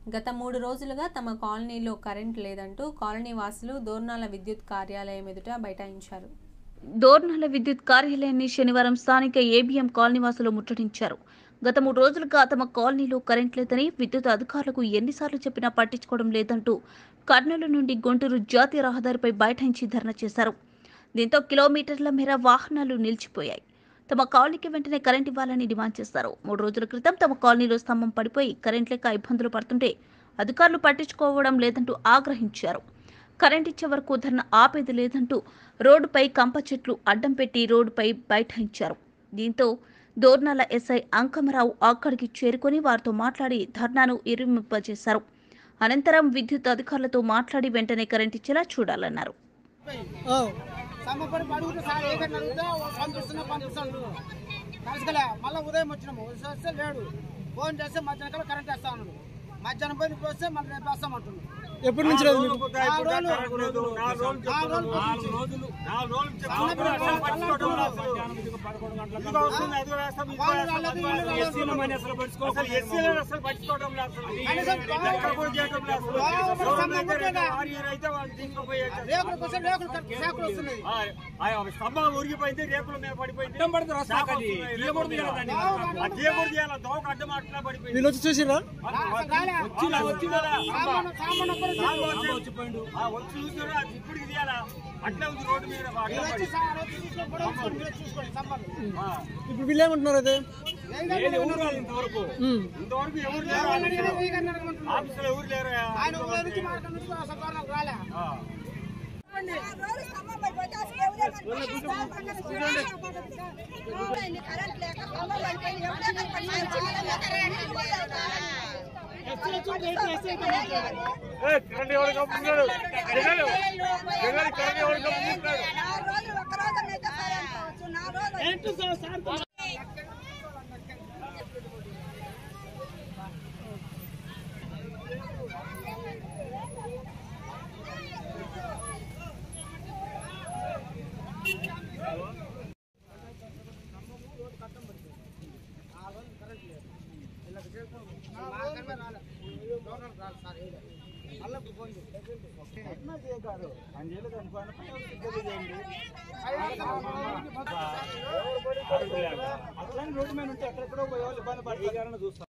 గత మూడు రోజులుగా తమ కాలనీలో కరెంట్ లేదంటూ కాలనీ వాసులు దోర్నాల విద్యుత్ కార్యాలయం ఎదుట బైఠాయించారు దోర్నాల విద్యుత్ కార్యాలయాన్ని శనివారం స్థానిక ఏబీఎం కాలనీవాసులు ముట్టడించారు గత మూడు రోజులుగా తమ కాలనీలో కరెంట్ లేదని విద్యుత్ అధికారులకు ఎన్నిసార్లు చెప్పినా పట్టించుకోవడం లేదంటూ కర్నూలు నుండి గుంటూరు జాతీయ రహదారిపై బైఠాయించి ధర్నా చేశారు దీంతో కిలోమీటర్ల మేర వాహనాలు నిలిచిపోయాయి తమ కాలనీకి వెంటనే కరెంట్ ఇవ్వాలని డిమాండ్ చేశారు మూడు రోజుల క్రితం తమ కాలనీలో స్తంభం పడిపోయి కరెంట్ లేక ఇబ్బందులు పడుతుంటే అధికారులు పట్టించుకోవడం లేదంటూ ఆగ్రహించారు కరెంట్ ఇచ్చే వరకు ధర్నా ఆపేది లేదంటూ రోడ్డుపై కంప చెట్లు అడ్డం పెట్టి రోడ్డుపై బైఠాయించారు దీంతో దోర్నాల ఎస్ఐ అంకమరావు అక్కడికి చేరుకొని వారితో మాట్లాడి ధర్నాను ఇరుమింపజేశారు అనంతరం విద్యుత్ అధికారులతో మాట్లాడి వెంటనే కరెంట్ ఇచ్చేలా చూడాలన్నారు సమ్మపడి అడుగుతూ సార్ ఏదైనా అడిగితే పంపిస్తున్నా పంపిస్తాను కలిసికలే మళ్ళీ ఉదయం వచ్చినాము వస్తే లేడు ఫోన్ చేస్తే మధ్యాహ్నం కల్లా కరెంట్ వేస్తా ఉన్నాడు మధ్యాహ్నం పోయి ఇప్పుడు వస్తే మళ్ళీ రేపు వేస్తాం అంటున్నాడు ఎప్పటి నుంచి లేదు మీకు నాలుగు రోజులు నాలుగు రోజులు వాళ్ళు రాలేదు, వీళ్ళు రాలేదు. రేకుల కోసం రేకులు కట్- రేకులు వస్తున్నాయి స్తంభం ఉరిగిపోయింది రేకుల మీద పడిపోయింది శాఖ వస్తున్నాయి, రేకుల మీద. ఆ తీయకూడదు తీయాలా, దోవకు అడ్డం అట్లా పడిపోయింది వీళ్ళు వచ్చి చూసిరా రాలే. వచ్చిందా, వచ్చిందా? సామాను సామాను ఒక్కరు వచ్చి ఆ, వచ్చి చూసారా అది ఇప్పటికి తీయాలా అట్లే ఉంది రోడ్డు మీద అడ్డం వీళ్ళు పడి. వచ్చి సార్ వచ్చి చూసుకొని కూడా చూసుకోండి, మీరు చూసుకోండి సంబంధం ఆ. ఇప్పుడు వీళ్ళు ఏమంటున్నారు అయితే లేదు, ఎవరు రాలేదు ఇంతవరకు ఉమ్. ఇంతవరకు ఎవరు లేరు ఎవరిని అడిగినా వీళ్ళని అడగమంటున్నారు. ఆఫీసులో ఎవరు లేరు ఆయన ఊళ్ళో నుంచి మార్గం నుంచి అసలు కారణాలు రాలే ఆ. రోజు స్తంభం పడిపోతే అసలు ఎవరే కనిపించలేదు. కరెంట్ లేక స్తంభం పడిపోయింది. ఎవరే కనిపించలేదు. కరెంట్ ఎవరు కప్పుకున్నాడు జగన్ జగన్ కరెంట్ ఎవరు కప్పుకుంటున్నాడు నాలుగు రోజులు ఒక్క రోజు అయితే సరే అనుకోవచ్చు. నాలుగు రోజులు మార్గమే రాలే గవర్నర్ రాలే సార్ ఏదో. మళ్ళీ ఇప్పుడు ఫోన్ చేసి అట్లా రోడ్డు మీద ఉంటే ఎక్కడెక్కడో పోయే వాళ్ళు ఇబ్బంది పడి చూస్తాం